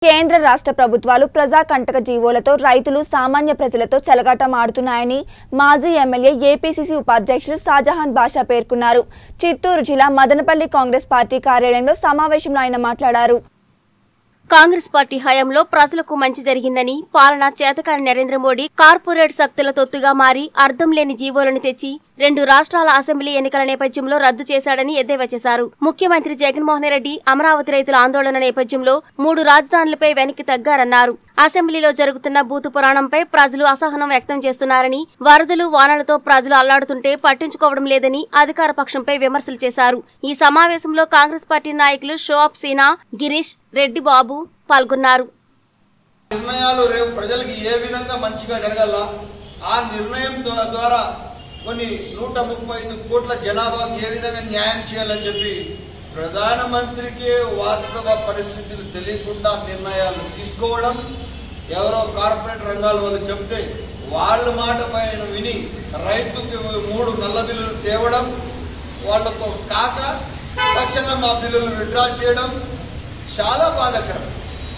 కేంద్ర రాష్ట్ర ప్రభుత్వాలు ప్రజాకంటక జీవోలతో రైతులు సామాన్య ప్రజలతో చెలగాటమాడుతున్నాయని మాజీ ఎమ్మెల్యే ఏపీసీసీ ఉపాధ్యక్షుడు షాజహాన్ బాషా పేర్కొన్నారు చిత్తూరు జిల్లా మదనపల్లి కాంగ్రెస్ పార్టీ కార్యాలయంలో సమావేశంలో ఆయన మాట్లాడారు కాంగ్రెస్ పార్టీ హయాంలో ప్రజలకు మంచి జరిగిందని పాలన చేతకాని నరేంద్ర మోడీ కార్పొరేట్ శక్తుల తొత్తుగా మారి అర్థం లేని జీవోలను తెచ్చి రెండు రాష్ట్రాల అసెంబ్లీ ఎన్నికల నేపథ్యంలో రద్దు చేశాడని ఎద్దేవా చేశారు ముఖ్యమంత్రి జగన్మోహన్ రెడ్డి అమరావతి రైతుల ఆందోళన నేపథ్యంలో మూడు రాజధానులపై వెనక్కి తగ్గారన్నారు అసెంబ్లీలో జరుగుతున్న బూతు పురాణంపై ప్రజలు అసహనం వ్యక్తం చేస్తున్నారని వరదలు వానలతో ప్రజలు అల్లాడుతుంటే పట్టించుకోవడం లేదని అధికార పక్షంపై విమర్శలు చేశారు ఈ సమావేశంలో కాంగ్రెస్ పార్టీ నాయకులు షోఅప్ సీనా గిరీష్ రెడ్డి బాబు పాల్గొన్నారు నిర్ణయాలు రేపు ప్రజలకి ఏ విధంగా మంచిగా జరగాల ఆ నిర్ణయం ద్వా- ద్వారా కొన్ని నూట ముప్పై ఐదు కోట్ల జనాభాకు ఏ విధంగా న్యాయం చేయాలని చెప్పి ప్రధానమంత్రికి వాస్తవ పరిస్థితులు తెలియకుండా నిర్ణయాలు తీసుకోవడం ఎవరో కార్పొరేట్ రంగాల వాళ్ళు చెప్తే వాళ్ళ మాట పైన విని రైతుకి మూడు నల్ల బిల్లులు తేవడం వాళ్ళతో కాక తక్షణం ఆ బిల్లులు విడ్రా చేయడం చాలా బాధాకరం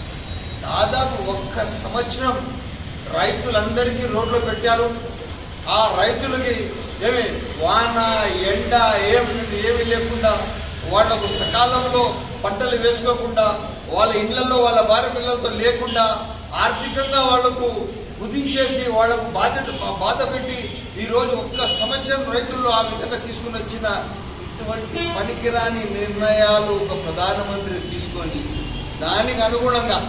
దాదాపు ఒక్క సంవత్సరం రైతులందరికీ రోడ్లు పెట్టారు ఆ రైతులకి ఏమి వాన ఎండ ఏమి ఏమి లేకుండా వాళ్లకు సకాలంలో పంటలు వేసుకోకుండా వాళ్ళ ఇళ్లలో వాళ్ళ భార్య పిల్లలతో లేకుండా ఆర్థికంగా వాళ్లకు కుదించేసి వాళ్లకు బాధ్యత బాధ పెట్టి ఈరోజు ఒక్క సంవత్సరం రైతుల్లో ఆ విధంగా తీసుకుని వచ్చిన ఇటువంటి పనికిరాని నిర్ణయాలు ఒక ప్రధానమంత్రి తీసుకొని దానికి అనుగుణంగా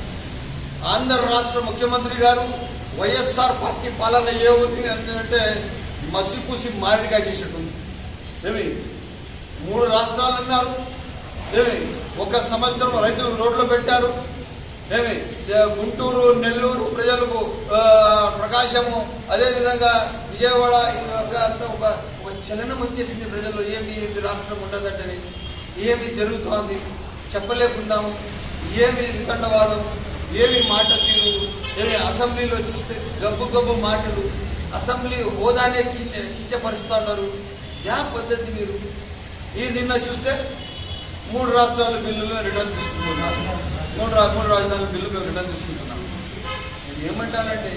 ఆంధ్ర రాష్ట్ర ముఖ్యమంత్రి గారు వైఎస్ఆర్ పార్టీ పాలన ఏ ఉంది అంటే మసిపూసి మారిడిగా చేసేటుంది ఏమి మూడు రాష్ట్రాలు అన్నారు ఏమి ఒక సంవత్సరం రైతులు రోడ్లు పెట్టారు ఏమి ఏ గుంటూరు నెల్లూరు ప్రజలకు ఆ, ప్రకాశము అదేవిధంగా విజయవాడ ఈ ఒక అంత ఒక ఒక చలనం వచ్చేసింది ప్రజల్లో ఏమి ఇది రాష్ట్రం ఉండదంటే ఏమి జరుగుతోంది చెప్పలేకున్నాము ఏమి వితండవాదం ఏమి మాట తీరు ఏమి అసెంబ్లీలో చూస్తే గబ్బు గబ్బు మాటలు అసెంబ్లీ హోదానే కించ కించపరుస్తున్నారు యా పద్ధతి మీరు ఈ నిన్న చూస్తే మూడు రాష్ట్రాల బిల్లులు రిటర్న్ తీసుకుంటున్నాం మూడు రా మూడు రాజధానుల బిల్లు మేము రిటర్న్ తీసుకుంటున్నాం నేను ఏమంటానంటే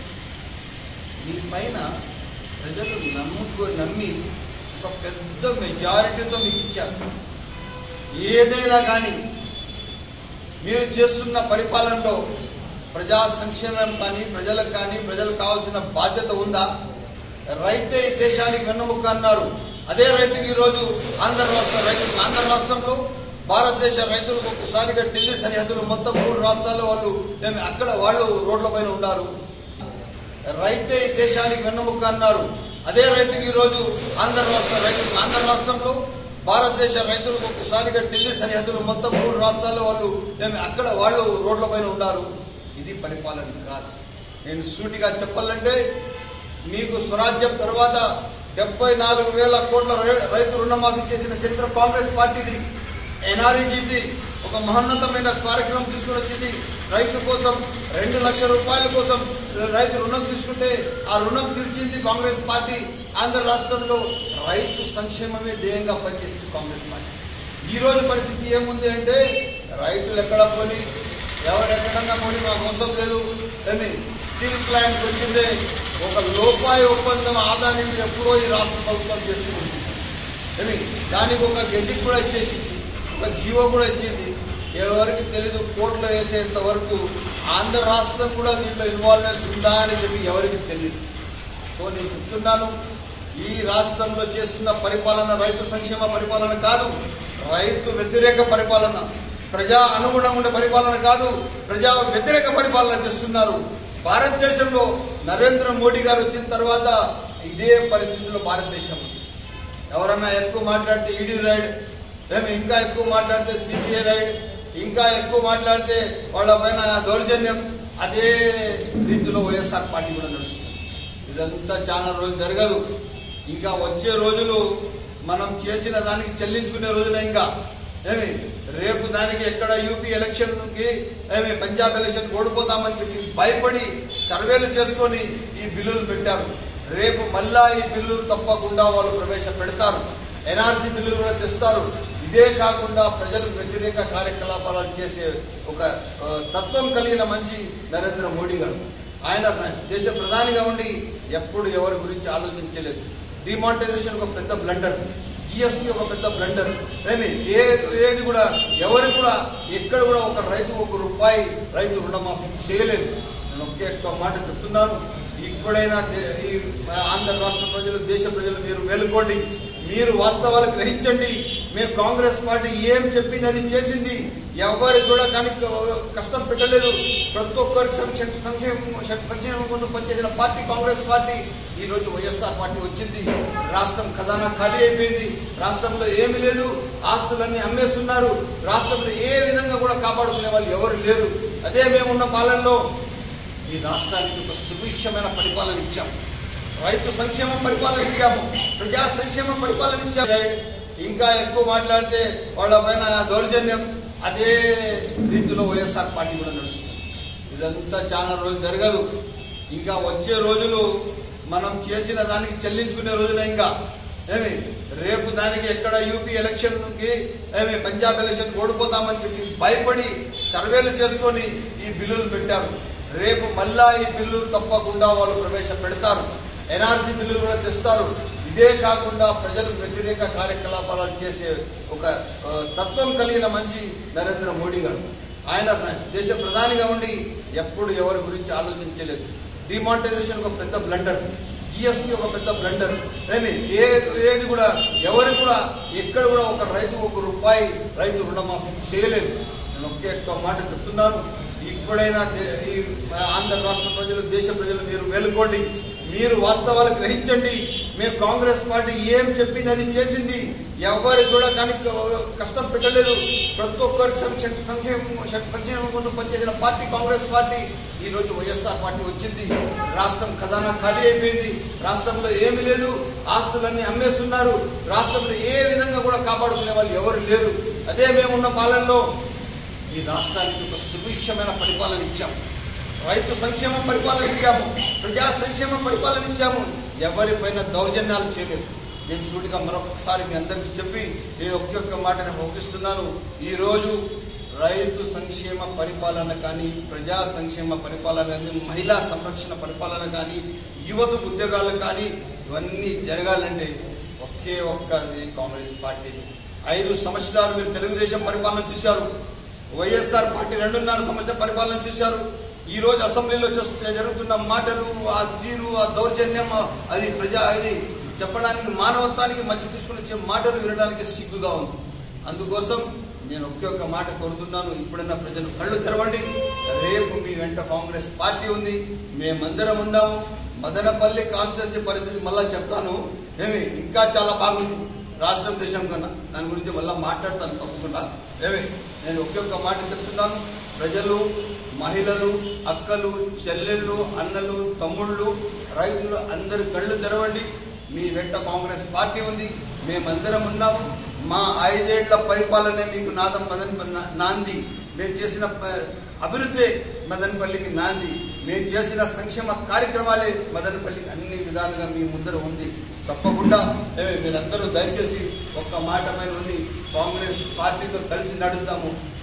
మీ పైన ప్రజలు నమ్ముకో నమ్మి ఒక పెద్ద మెజారిటీతో మీకు ఇచ్చారు ఏదైనా కానీ మీరు చేస్తున్న పరిపాలనలో ప్రజా సంక్షేమం కానీ ప్రజలకు కానీ ప్రజలకు కావాల్సిన బాధ్యత ఉందా రైతే ఈ దేశానికి వెన్నెముక అన్నారు అదే రైతుకి ఈరోజు ఆంధ్ర రాష్ట్ర రైతులు ఆంధ్ర రాష్ట్రంలో భారతదేశ రైతులకు ఒకసారిగా ఢిల్లీ సరిహద్దులు మొత్తం మూడు రాష్ట్రాల్లో వాళ్ళు ఏమి అక్కడ వాళ్ళు రోడ్లపైన ఉన్నారు రైతే ఈ దేశానికి వెన్నెముక అన్నారు అదే రైతుకి ఈరోజు ఆంధ్ర రాష్ట్ర రైతులు ఆంధ్ర రాష్ట్రంలో భారతదేశ రైతులకు ఒకసారిగా ఢిల్లీ సరిహద్దులు మొత్తం మూడు రాష్ట్రాల్లో వాళ్ళు ఏమి అక్కడ వాళ్ళు రోడ్లపైన ఉన్నారు ఇది పరిపాలన కాదు నేను సూటిగా చెప్పాలంటే మీకు స్వరాజ్యం తర్వాత డెబ్బై నాలుగు వేల కోట్ల రై- రైతు రుణమాఫీ చేసిన చరిత్ర కాంగ్రెస్ పార్టీది ఎన్ఆర్ఈజీది ఒక మహోన్నతమైన కార్యక్రమం తీసుకుని వచ్చింది రైతు కోసం రెండు లక్షల రూపాయల కోసం రైతు రుణం తీసుకుంటే ఆ రుణం తీర్చింది కాంగ్రెస్ పార్టీ ఆంధ్ర రాష్ట్రంలో రైతు సంక్షేమమే ధ్యేయంగా పనిచేసింది కాంగ్రెస్ పార్టీ ఈ రోజు పరిస్థితి ఏముంది అంటే రైతులు ఎక్కడ పోని ఎవరెక్కడన్నా పోని మాకు అవసరం లేదు కానీ స్టీల్ ప్లాంట్ వచ్చిందే ఒక లోపాయి ఒప్పందం ఆదానికి ఎప్పుడో ఈ రాష్ట్ర ప్రభుత్వం చేసుకుని వచ్చింది ఏమి దానికి ఒక గెజిట్ కూడా ఇచ్చేసింది ఒక జీవో కూడా ఇచ్చింది ఎవరికి తెలీదు కోర్టులో వేసేంత వరకు ఆంధ్ర రాష్ట్రం కూడా దీంట్లో ఇన్వాల్వ్నెస్ ఉందా అని చెప్పి ఎవరికి తెలియదు సో నేను చెప్తున్నాను ఈ రాష్ట్రంలో చేస్తున్న పరిపాలన రైతు సంక్షేమ పరిపాలన కాదు రైతు వ్యతిరేక పరిపాలన ప్రజా అనుగుణంగా ఉండే పరిపాలన కాదు ప్రజా వ్యతిరేక పరిపాలన చేస్తున్నారు భారతదేశంలో నరేంద్ర మోడీ గారు వచ్చిన తర్వాత ఇదే పరిస్థితిలో భారతదేశం ఉంది. ఎవరన్నా ఎక్కువ మాట్లాడితే ఈడీ రైడ్ ఏమి ఇంకా ఎక్కువ మాట్లాడితే సిబిఐ రైడ్ ఇంకా ఎక్కువ మాట్లాడితే వాళ్ళ పైన దౌర్జన్యం అదే రీతిలో వైఎస్ఆర్ పార్టీ కూడా నడుస్తుంది ఇదంతా చాలా రోజులు జరగదు ఇంకా వచ్చే రోజులు మనం చేసిన దానికి చెల్లించుకునే రోజులే ఇంకా ఏమి రేపు దానికి ఎక్కడ యూపీ ఎలక్షన్ కి ఏమి పంజాబ్ ఎలక్షన్ ఓడిపోతామని చెప్పి భయపడి సర్వేలు చేసుకొని ఈ బిల్లులు పెట్టారు రేపు మళ్ళా ఈ బిల్లులు తప్పకుండా వాళ్ళు ప్రవేశపెడతారు ఎన్ఆర్సీ బిల్లులు కూడా తెస్తారు ఇదే కాకుండా ప్రజలకు వ్యతిరేక కార్యకలాపాలు చేసే ఒక ఆ, తత్వం కలిగిన మంచి నరేంద్ర మోడీ గారు ఆయన దేశ ప్రధానిగా ఉండి ఎప్పుడు ఎవరి గురించి ఆలోచించలేదు డిమానిటైజేషన్ ఒక పెద్ద బ్లండర్ జిఎస్టీ ఒక పెద్ద బ్లండర్ ఏమి ఏ ఏది కూడా ఎవరు కూడా ఎక్కడ కూడా ఒక రైతు ఒక రూపాయి రైతు రుణమాఫీ చేయలేదు నేను ఒకే ఒక్క మాట చెప్తున్నాను ఇప్పుడైనా దే- ఈ ఆంధ్ర రాష్ట్ర ప్రజలు దేశ ప్రజలు మీరు మేలుకోండి మీరు వాస్తవాలు గ్రహించండి మేము కాంగ్రెస్ పార్టీ ఏం చెప్పింది అది చేసింది ఎవరికి కూడా కానీ కష్టం పెట్టలేదు ప్రతి ఒక్కరికి సంక్షేమ సంక్షేమం సంక్షేమం కోసం పనిచేసిన పార్టీ కాంగ్రెస్ పార్టీ ఈ రోజు వైఎస్ఆర్ పార్టీ వచ్చింది రాష్ట్రం ఖజానా ఖాళీ అయిపోయింది రాష్ట్రంలో ఏమీ లేదు ఆస్తులన్నీ అమ్మేస్తున్నారు రాష్ట్రంలో ఏ విధంగా కూడా కాపాడుకునే వాళ్ళు ఎవరు లేరు అదే మేమున్న పాలనలో ఈ రాష్ట్రానికి ఒక సుభిక్షమైన పరిపాలన ఇచ్చాం రైతు సంక్షేమ పరిపాలన ఇచ్చాము ప్రజా సంక్షేమ పరిపాలన ఇచ్చాము ఇంకా ఎక్కువ మాట్లాడితే వాళ్ళ పైన దౌర్జన్యం అదే రీతిలో వైఎస్ఆర్ పార్టీ కూడా నడుస్తుంది ఇదంతా చాలా రోజులు జరగదు ఇంకా వచ్చే రోజులు మనం చేసిన దానికి చెల్లించుకునే రోజులే ఇంకా ఏమి రేపు దానికి ఎక్కడ యూపీ ఎలక్షన్ కి ఏమి పంజాబ్ ఎలక్షన్ ఓడిపోతామని చెప్పి భయపడి సర్వేలు చేసుకొని ఈ బిల్లులు పెట్టారు రేపు మళ్ళా ఈ బిల్లులు తప్పకుండా వాళ్ళు ప్రవేశపెడతారు ఎన్ఆర్సీ బిల్లులు కూడా తెస్తారు ఇదే కాకుండా ప్రజలకు వ్యతిరేక కార్యకలాపాలు చేసే ఒక ఆ, తత్వం కలిగిన మంచి నరేంద్ర మోడీ గారు ఆయన దేశ ప్రధానిగా ఉండి ఎప్పుడు ఎవరి గురించి ఆలోచించలేదు డిమానిటైజేషన్ ఒక పెద్ద బ్లండర్ జిఎస్టీ ఒక పెద్ద బ్లండర్ ఏమి ఏ ఏది కూడా ఎవరు కూడా ఎక్కడ కూడా ఒక రైతు ఒక రూపాయి రైతు రుణమాఫీ చేయలేదు నేను ఒకే ఒక్క మాట చెప్తున్నాను ఇప్పుడైనా దే- ఈ ఆంధ్ర రాష్ట్ర ప్రజలు దేశ ప్రజలు మీరు మేలుకోండి మీరు వాస్తవాలు గ్రహించండి మేము కాంగ్రెస్ పార్టీ ఏం చెప్పింది అది చేసింది ఎవరికి కూడా కానీ కష్టం పెట్టలేదు ప్రతి ఒక్కరికి సంక్షేమ సంక్షేమం సంక్షేమం కోసం పనిచేసిన పార్టీ కాంగ్రెస్ పార్టీ ఈ రోజు వైఎస్ఆర్ పార్టీ వచ్చింది రాష్ట్రం ఖజానా ఖాళీ అయిపోయింది రాష్ట్రంలో ఏమీ లేదు ఆస్తులన్నీ అమ్మేస్తున్నారు రాష్ట్రంలో ఏ విధంగా కూడా కాపాడుకునే వాళ్ళు ఎవరు లేరు అదే మేమున్న పాలనలో ఈ రాష్ట్రానికి ఒక సుభిక్షమైన పరిపాలన ఇచ్చాం రైతు సంక్షేమ పరిపాలన ఇచ్చాము ప్రజా సంక్షేమ పరిపాలన ఇచ్చాము ఎవరిపైన దౌర్జన్యాలు చేయలేదు నేను సూటిగా మరొకసారి మీ అందరికీ చెప్పి నేను ఒకే ఒక్క మాట నేను ముగిస్తున్నాను ఈరోజు రైతు సంక్షేమ పరిపాలన కానీ ప్రజా సంక్షేమ పరిపాలన కానీ మహిళా సంరక్షణ పరిపాలన కానీ యువతకు ఉద్యోగాలు కానీ ఇవన్నీ జరగాలంటే ఒకే ఒక్క కాంగ్రెస్ పార్టీ ఐదు సంవత్సరాలు మీరు తెలుగుదేశం పరిపాలన చూశారు వైఎస్ఆర్ పార్టీ రెండున్నర సంవత్సరం పరిపాలన చూశారు ఈ రోజు అసెంబ్లీలో చేస్తూ జరుగుతున్న మాటలు ఆ తీరు ఆ దౌర్జన్యం అది ప్రజా అది చెప్పడానికి మానవత్వానికి మంచి తీసుకుని వచ్చే మాటలు వినడానికి సిగ్గుగా ఉంది అందుకోసం నేను ఒకే ఒక్క మాట కోరుతున్నాను ఇప్పుడన్నా ప్రజలు కళ్ళు తెరవండి రేపు మీ వెంట కాంగ్రెస్ పార్టీ ఉంది మేమందరం ఉన్నాము మదనపల్లి కాన్స్టిట్యూన్సీ పరిస్థితి మళ్ళా చెప్తాను ఏమి ఇంకా చాలా బాగుంది రాష్ట్రం దేశం కన్నా దాని గురించి మళ్ళీ మాట్లాడతాను తప్పకుండా ఏమి నేను ఒకే ఒక్క మాట చెప్తున్నాను ప్రజలు మహిళలు అక్కలు చెల్లెళ్ళు అన్నలు తమ్ముళ్ళు రైతులు అందరూ కళ్ళు తెరవండి మీ వెంట కాంగ్రెస్ పార్టీ ఉంది మేమందరం ఉన్నాము మా ఐదేళ్ల పరిపాలనే మీకు నాదం మదన్ నా- నాంది మేము చేసిన ప- అభివృద్ధి మదనపల్లికి నాంది మేము చేసిన సంక్షేమ కార్యక్రమాలే మదనపల్లికి అన్ని విధాలుగా మీ ముందర ఉంది తప్పకుండా ఏ, మీరందరూ దయచేసి ఒక్క మాట పైన ఉండి కాంగ్రెస్ పార్టీతో కలిసి నడుద్దాము